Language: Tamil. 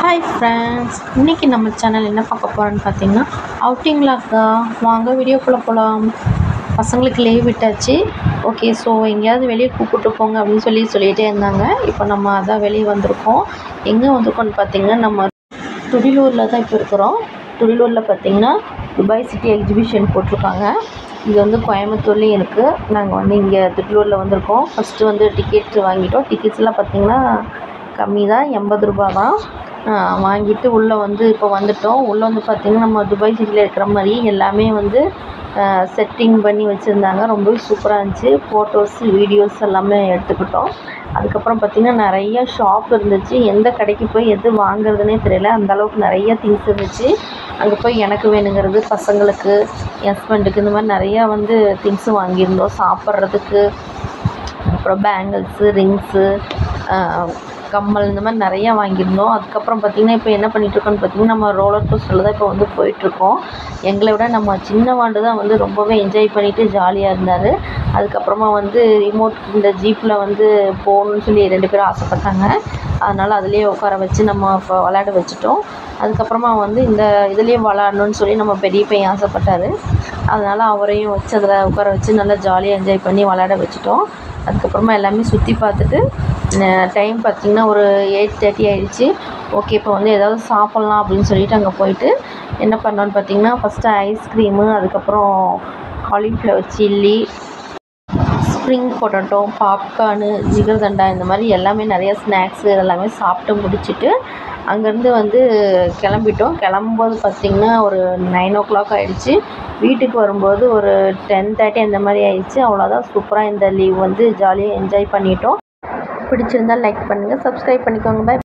ஹாய் ஃப்ரெண்ட்ஸ் இன்றைக்கி நம்ம சேனல் என்ன பார்க்க போகிறோன்னு பார்த்தீங்கன்னா அவுட்டிங்கில் இருக்கா வாங்க வீடியோக்குள்ளே போகலாம் பசங்களுக்கு லீவ் விட்டாச்சு ஓகே ஸோ எங்கேயாவது வெளியே கூப்பிட்டு போங்க அப்படின்னு சொல்லி சொல்லிகிட்டே இருந்தாங்க இப்போ நம்ம அதான் வெளியே வந்திருக்கோம் எங்கே வந்திருக்கோம்னு பார்த்தீங்கன்னா நம்ம துடிலூரில் தான் இப்போ இருக்கிறோம் துடிலூரில் பார்த்தீங்கன்னா துபாய் சிட்டி எக்ஸிபிஷன் போட்டிருக்காங்க இது வந்து கோயம்புத்தூர்லேயும் இருக்குது நாங்கள் வந்து இங்கே துடிலூரில் வந்திருக்கோம் ஃபஸ்ட்டு வந்து டிக்கெட் வாங்கிட்டோம் டிக்கெட்ஸ்லாம் பார்த்தீங்கன்னா கம்மி தான் எண்பது ரூபா தான் ஆஹ் வாங்கிட்டு உள்ளே வந்து இப்போ வந்துட்டோம் உள்ளே வந்து பார்த்திங்கன்னா நம்ம துபாய் சிட்டியில் இருக்கிற மாதிரி எல்லாமே வந்து செட்டிங் பண்ணி வச்சுருந்தாங்க ரொம்பவே சூப்பராக இருந்துச்சு ஃபோட்டோஸ் வீடியோஸ் எல்லாமே எடுத்துக்கிட்டோம் அதுக்கப்புறம் பார்த்திங்கன்னா நிறைய ஷாப் இருந்துச்சு எந்த கடைக்கு போய் எது வாங்குறதுனே தெரியல அந்த அளவுக்கு நிறைய திங்ஸ் இருந்துச்சு அங்கே போய் எனக்கு வேணுங்கிறது பசங்களுக்கு என் ஹஸ்பண்டுக்கு இந்த மாதிரி நிறையா வந்து திங்ஸு வாங்கியிருந்தோம் சாப்பிட்றதுக்கு அப்புறம் பேங்கிள்ஸு ரிங்ஸு கம்மல் இந்த மாதிரி நிறையா வாங்கியிருந்தோம் அதுக்கப்புறம் பார்த்திங்கன்னா இப்போ என்ன பண்ணிகிட்ருக்கோன்னு பார்த்திங்கன்னா நம்ம ரோலர் கோஸ்டரில் தான் இப்போ வந்து போயிட்டுருக்கோம் எங்களை விட நம்ம சின்ன வாண்டு தான் வந்து ரொம்பவே என்ஜாய் பண்ணிவிட்டு ஜாலியாக இருந்தார் அதுக்கப்புறமா வந்து ரிமோட் இந்த ஜீப்பில் வந்து போகணுன்னு சொல்லி ரெண்டு பேரும் ஆசைப்பட்டாங்க அதனால் அதுலேயே உட்கார வச்சு நம்ம இப்போ விளையாட வச்சுட்டோம் அதுக்கப்புறமா வந்து இந்த இதுலேயே விளாட்ணுன்னு சொல்லி நம்ம பெரிய பையன் ஆசைப்பட்டார் அதனால் அவரையும் வச்சு அதில் உட்கார வச்சு நல்லா ஜாலியாக என்ஜாய் பண்ணி விளையாட வச்சுட்டோம் அதுக்கப்புறமா எல்லாமே சுற்றி பார்த்துட்டு டைம் பார்த்திங்கன்னா ஒரு எயிட் தேர்ட்டி ஆயிடுச்சு ஓகே இப்போ வந்து ஏதாவது சாப்பிட்லாம் அப்படின்னு சொல்லிட்டு அங்கே போயிட்டு என்ன பண்ணோன்னு பார்த்தீங்கன்னா ஃபஸ்ட்டு ஐஸ்கிரீமு அதுக்கப்புறம் cauliflower chilli spring potato popcorn jigarthanda இந்த மாதிரி எல்லாமே நிறைய ஸ்நாக்ஸு எல்லாமே சாப்பிட்டு முடிச்சுட்டு அங்கேருந்து வந்து கிளம்பிட்டோம் கிளம்பும்போது பார்த்திங்கன்னா ஒரு நைன் ஓ கிளாக் ஆகிடுச்சு வீட்டுக்கு வரும்போது ஒரு டென் தேர்ட்டி அந்த மாதிரி ஆயிடுச்சு அவ்வளோதான் சூப்பராக இந்த லீவ் வந்து ஜாலியாக என்ஜாய் பண்ணிட்டோம் பிடிச்சிருந்தால் லைக் பண்ணுங்கள் சப்ஸ்கிரைப் பண்ணிக்கோங்க பை